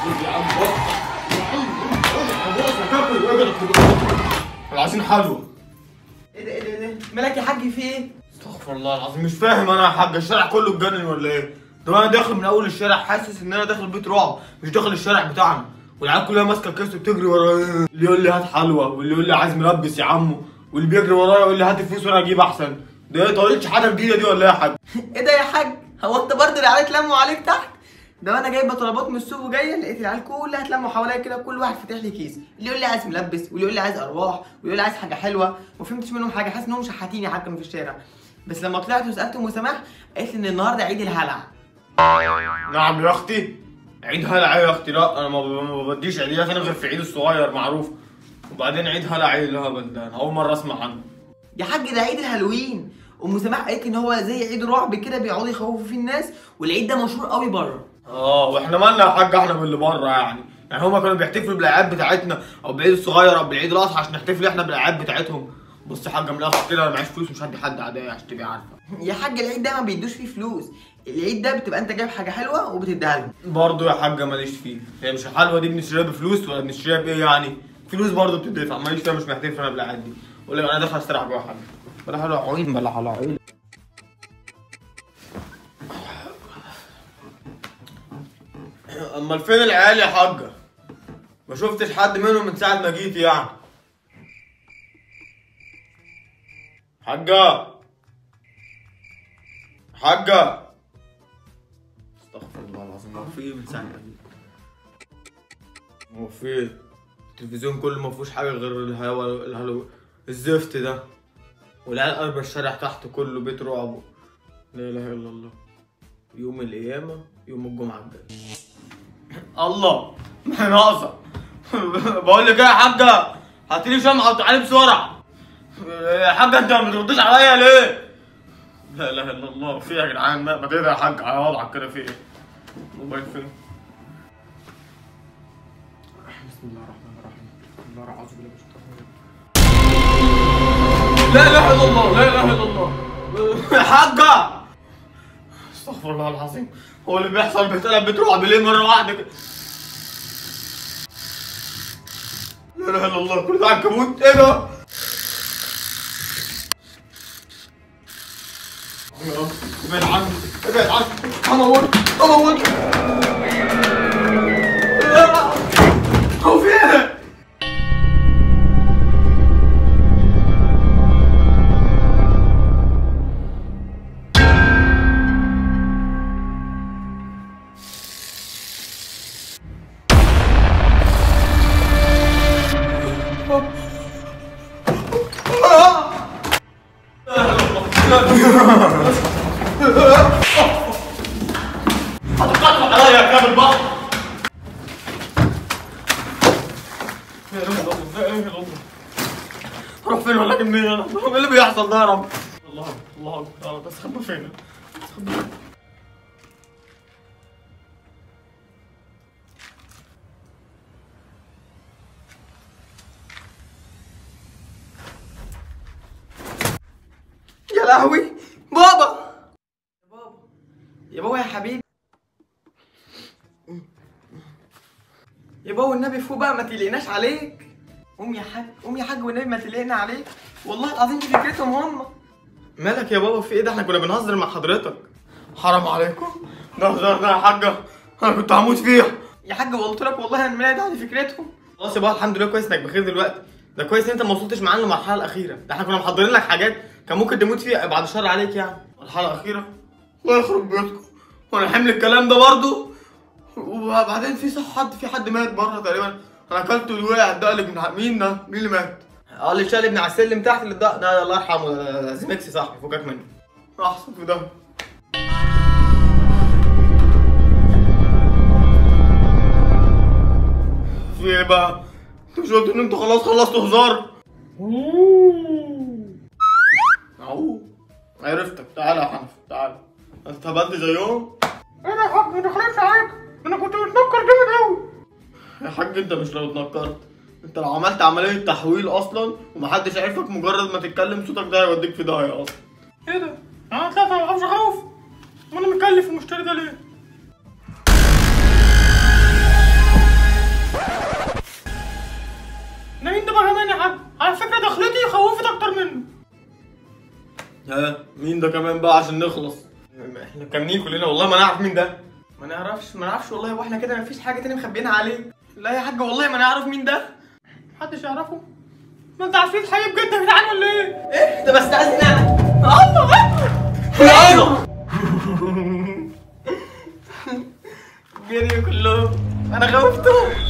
يا عم بص يا عم بص يا كابتن اقعد عايزين حلوه ايه ده ايه ده ايه ده مالك يا حاج في ايه استغفر الله العظيم مش فاهم انا يا حاج الشارع كله اتجنن ولا ايه؟ ده انا داخل من اول الشارع حاسس ان انا داخل بيت رعب مش داخل الشارع بتاعنا والعيال كلها ماسكه كاس وبتجري ورايا اللي يقول لي هات حلوه واللي يقول لي عايز ملبس يا عمو واللي بيجري ورايا يقول لي هات الفلوس وانا اجيب احسن ده ايه طريقه شحاته جديده دي ولا ايه يا حاج؟ ايه ده يا حاج هو انت برضه العيال اتلموا عليك تحت ده انا جايبه طلبات من السوق وجايه لقيت العيال كلها اتلموا حواليا كده كل واحد فاتح لي كيس اللي يقول لي عايز ملبس واللي يقول لي عايز ارواح واللي يقول لي عايز حاجه حلوه ما فهمتش منهم حاجه حاسس انهم شحاتين يا حاج من في الشارع بس لما طلعت وسالت ام سماح قالت لي ان النهارده عيد الهلع نعم يا اختي عيد هلا يا اختي لا انا ما ب- ما بديش عيديات انا غير في عيد الصغير معروف وبعدين عيد هلا عيد الهبل ده انا اول مره اسمع عنه يا حاج ده عيد الهالوين ام سماح قالت لي ان هو زي عيد رعب كده بيقعدوا يخوفوا فيه الناس والعيد ده مشهور قوي بره اه واحنا مالنا يا حاج احنا باللي بره يعني يعني هما كانوا بيحتفلوا بالاعياد بتاعتنا او بالعيد الصغير او بالعيد الاضحى عشان نحتفل احنا بالاعياد بتاعتهم بص يا حاجه من الاخر كده انا معيش فلوس مش هدي حد عاديه عشان تبقي عارفه يا حاج العيد ده ما بيدوش فيه فلوس العيد ده بتبقى انت جايب حاجه حلوه وبتديها لهم برضه يا حاجه ماليش فيه هي مش الحلوه دي بنشتريها بفلوس ولا بنشتريها بايه يعني فلوس برضه بتدفع ماليش فيها مش محتاج انا بالاعياد دي اقول لك انا داخل استريح جوه يا حاجه بلا حلوه عوين بلا حلوه عوين امال فين العيال يا حاجه ما شفتش حد منهم من ساعه ما جيت يعني حاجه حاجه استغفر الله العظيم هو في ايه من ساعه ما جيت هو في ايه التلفزيون كله ما فيهوش حاجه غير الهوا الهلو الزفت ده والعيال قلب الشارع تحت كله بيت رعب لا اله الا الله يوم القيامه يوم الجمعه الجاي الله ما هي ناقصه بقول لك ايه يا حاجه هاتي لي شمعه وتعالي بسرعه يا حاجه انت ما بترديش عليا ليه لا اله الا الله في إيه يا جدعان ما ما تهدى يا حاج على وضعك كده في ايه موبايل فين بسم الله الرحمن الرحيم بسم الله اعوذ بالله من الشيطان الرجيم. لا اله الا الله لا اله الا الله يا حاجه استغفر الله العظيم هو اللي بيحصل بيتقلب بتروح ليه مره واحده كده لا اله الا الله كل ده عنكبوت ايه ده؟ يا رب ابعد عني ابعد عني هموت هموت هو في ايه؟ هتقطع عليا يا كلاب البحر لا اله الا الله لا اله الا الله اروح فين ولا اجي منين انا؟ ايه اللي بيحصل ده يا رب؟ الله اكبر الله اكبر يا رب استخبى فين؟ استخبى فين؟ يا لهوي بابا يا بابا يا بابا يا حبيبي يا بابا والنبي فوق بقى ما تقلقناش عليك قوم يا حاج قوم يا حاج والنبي ما تقلقنا عليك والله العظيم دي فكرتهم هم مالك يا بابا في ايه ده احنا كنا بنهزر مع حضرتك حرام عليكم ده هزار ده يا حاجه انا كنت هموت فيها يا حاج قلت لك والله انا ملاقي ده دي فكرتهم خلاص يا بابا الحمد لله كويس انك بخير دلوقتي ده كويس ان انت ما وصلتش معانا للمرحله الاخيره ده احنا كنا محضرين لك حاجات كان ممكن تموت فيها بعد الشر عليك يعني المرحله الاخيره الله يخرب بيوتكم وانا حمل الكلام ده برضو وبعدين في صح حد في حد مات بره تقريبا انا اكلته اللي وقع ده اللي ابن مين ده مين اللي مات اه اللي شال ابن على السلم تحت اللي ده ده الله يرحمه ده- ده زميكسي صاحبي فكك منه احسن في ده في ايه بقى؟ انتوا مش قلتوا ان انتوا خلاص خلصتوا هزار؟ اهو عرفتك تعالى يا حنف تعالى انت هبلت زيهم؟ انا يا حاج ما دخلتش عليك انا كنت بتنكر جامد قوي يا حاج انت مش لو اتنكرت انت لو عملت عملية تحويل اصلا ومحدش عرفك مجرد ما تتكلم صوتك ده هيوديك في داهية اصلا ايه ده؟ انا طلعت ما بعرفش اخوف وانا مكلف المشتري ده ليه؟ ده كمان بقى عشان نخلص احنا كاملين كلنا والله ما نعرف مين ده ما نعرفش ما نعرفش والله واحنا كده مفيش حاجه تانية مخبيينها عليك لا يا حاج والله ما نعرف مين ده محدش يعرفه ما انت عارفين الحقيقه بجد يا جدعان ولا ايه؟ ايه ده بستأذن انا الله اكبر جريوا كلهم انا خوفتهم